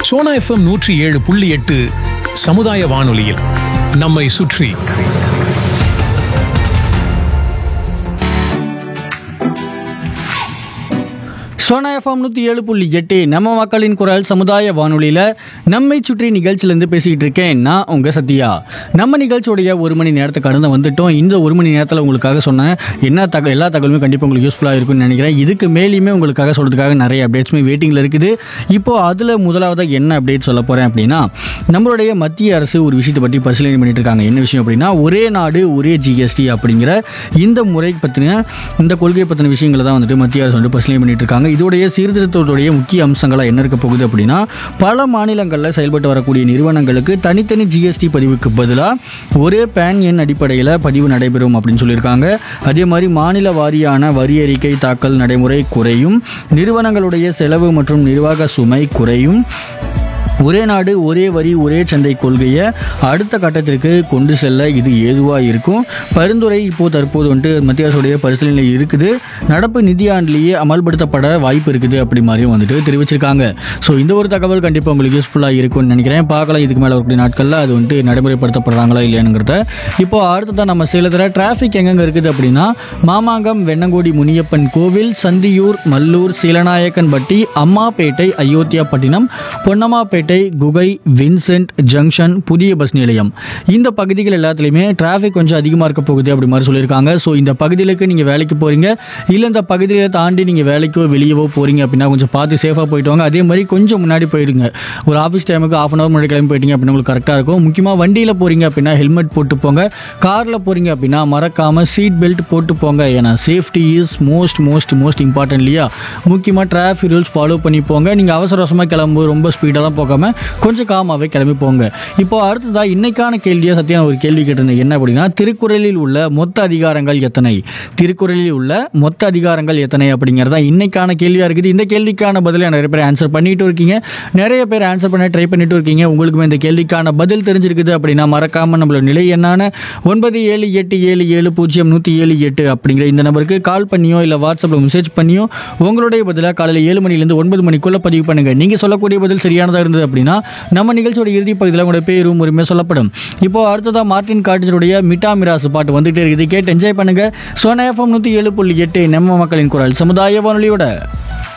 Sona FM நூற்றி ஏழு புள்ளி எட்டு சமுதாய வானொலியில் நம்மை சுற்றி சோனா எஃப்எம் நூற்றி ஏழு புள்ளி எட்டு நம்ம மக்களின் குரல் சமுதாய வானொலியில் நம்மை சுற்றி நிகழ்ச்சியிலேருந்து பேசிக்கிட்டு இருக்கேன் நான் உங்கள் சத்யா நம்ம நிகழ்ச்சியோடைய ஒரு மணி நேரத்துக்கு கடந்து வந்துட்டோம் இந்த ஒரு மணி நேரத்தில் உங்களுக்காக சொன்னேன் என்ன தக எல்லா தகவலுமே கண்டிப்பாக உங்களுக்கு யூஸ்ஃபுல்லாக இருக்கும்னு நினைக்கிறேன் இதுக்கு மேலேயுமே உங்களுக்காக சொல்கிறதுக்காக நிறைய அப்டேட்ஸுமே வெயிட்டிங்கில் இருக்குது இப்போது அதில் முதலாவதாக என்ன அப்டேட் சொல்ல போகிறேன் அப்படின்னா நம்மளுடைய மத்திய அரசு ஒரு விஷயத்தை பற்றி பரிசீலனை பண்ணிட்டு இருக்காங்க என்ன விஷயம் அப்படின்னா ஒரே நாடு ஒரே ஜிஎஸ்டி அப்படிங்கிற இந்த முறை பற்றின இந்த கொள்கை பற்றின விஷயங்களை தான் வந்துட்டு மத்திய அரசு வந்து பரிசீலனை பண்ணிட்டு இருக்காங்க இதோடைய சீர்திருத்தத்துடைய முக்கிய அம்சங்களாக என்ன இருக்க போகுது அப்படின்னா பல மாநிலங்களில் செயல்பட்டு வரக்கூடிய நிறுவனங்களுக்கு தனித்தனி ஜிஎஸ்டி பதிவுக்கு பதிலாக ஒரே பேன் எண் அடிப்படையில் பதிவு நடைபெறும் அப்படின்னு சொல்லியிருக்காங்க அதே மாதிரி மாநில வாரியான வரி அறிக்கை தாக்கல் நடைமுறை குறையும் நிறுவனங்களுடைய செலவு மற்றும் நிர்வாக சுமை குறையும் ஒரே நாடு ஒரே வரி ஒரே சந்தை கொள்கையை அடுத்த கட்டத்திற்கு கொண்டு செல்ல இது ஏதுவாக இருக்கும் பரிந்துரை இப்போ தற்போது வந்துட்டு மத்திய அரசுடைய பரிசீலனையில் இருக்குது நடப்பு நிதியாண்டிலேயே அமல்படுத்தப்பட வாய்ப்பு இருக்குது அப்படி மாதிரியும் வந்துட்டு தெரிவிச்சிருக்காங்க ஸோ இந்த ஒரு தகவல் கண்டிப்பாக உங்களுக்கு யூஸ்ஃபுல்லாக இருக்கும்னு நினைக்கிறேன் பார்க்கலாம் இதுக்கு மேலே வரக்கூடிய நாட்களில் அது வந்துட்டு நடைமுறைப்படுத்தப்படுறாங்களா இல்லையானுங்கிறத இப்போ அடுத்ததான் நம்ம சேலத்தில் டிராஃபிக் எங்கெங்க இருக்குது அப்படின்னா மாமாங்கம் வெண்ணங்கோடி முனியப்பன் கோவில் சந்தியூர் மல்லூர் சீலநாயக்கன்பட்டி அம்மாப்பேட்டை அயோத்தியாப்பட்டினம் பொன்னம்மாப்பேட்டை குகை வின்சென்ட் ஜங்ஷன் புதிய பஸ் நிலையம் இந்த பகுதிகள் எல்லாத்துலேயுமே டிராஃபிக் கொஞ்சம் அதிகமாக இருக்க போகுது அப்படி மாதிரி சொல்லியிருக்காங்க ஸோ இந்த பகுதிகளுக்கு நீங்கள் வேலைக்கு போகிறீங்க இல்லை இந்த பகுதியை தாண்டி நீங்கள் வேலைக்கோ வெளியவோ போகிறீங்க அப்படின்னா கொஞ்சம் பார்த்து சேஃபாக போயிட்டு வாங்க அதே மாதிரி கொஞ்சம் முன்னாடி போயிடுங்க ஒரு ஆஃபீஸ் டைமுக்கு ஆஃப் அன் ஹவர் முன்னாடி கிளம்பி போயிட்டீங்க அப்படின்னா உங்களுக்கு கரெக்டாக இருக்கும் முக்கியமாக வண்டியில் போகிறீங்க அப்படின்னா ஹெல்மெட் போட்டு போங்க காரில் போகிறீங்க அப்படின்னா மறக்காமல் சீட் பெல்ட் போட்டு போங்க ஏன்னா safety is most most most important இல்லையா முக்கியமாக டிராஃபிக் ரூல்ஸ் ஃபாலோ பண்ணி போங்க நீங்கள் அவசர அவசரமாக கிளம்பு ரொம்ப ஸ்பீடெல்லாம் போகாமல் கொஞ்சம் காமாவே கிளம்பி போங்க இப்போ அடுத்ததாக இன்னைக்கான கேள்வியாக சத்தியான ஒரு கேள்வி கேட்டிருந்தேன் என்ன அப்படின்னா திருக்குறளில் உள்ள மொத்த அதிகாரங்கள் எத்தனை திருக்குறளில் உள்ள மொத்த அதிகாரங்கள் எத்தனை அப்படிங்கிறதா இன்னைக்கான கேள்வியாக இருக்குது இந்த கேள்விக்கான பதிலை நிறைய பேர் ஆன்சர் பண்ணிட்டு இருக்கீங்க நிறைய பேர் ஆன்சர் பண்ண ட்ரை பண்ணிட்டு இருக்கீங்க உங்களுக்குமே இந்த கேள்விக்கான பதில் தெரிஞ்சிருக்குது அப்படின்னா மறக்காம நம்மளோட நிலை என்னான ஒன்பது ஏழு எட்டு ஏழு ஏழு பூஜ்ஜியம் நூற்றி ஏழு எட்டு அப்படிங்கிற இந்த நம்பருக்கு கால் பண்ணியோ இல்லை வாட்ஸ்அப்பில் மெசேஜ் பண்ணியோ உங்களுடைய பதிலாக காலையில் ஏழு மணிலேருந்து ஒன்பது மணிக்குள்ள பதிவு பண்ணுங்க நீங்கள் சொல்லக்கூடிய பதில் சரியானதாக இருந்தது அப்படின்னா நம்ம நிகழ்ச்சியோட இறுதி பகுதியில் உங்களுடைய பேரும் உரிமை சொல்லப்படும் இப்போ அடுத்ததாக மார்டின் காட்டேஜருடைய மிட்டா மிராசு பாட்டு வந்துகிட்டே இருக்குது கேட்டு என்ஜாய் பண்ணுங்க சோனா எஃப்எம் நூற்றி ஏழு புள்ளி எட்டு நம்ம மக்களின் குரல் சமுதாய வானொலியோட